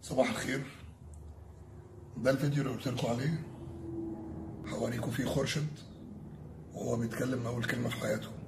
صباح الخير ده الفيديو اللي قلت لكم عليه هوريكم فيه خورشيد وهو بيتكلم اول كلمه في حياته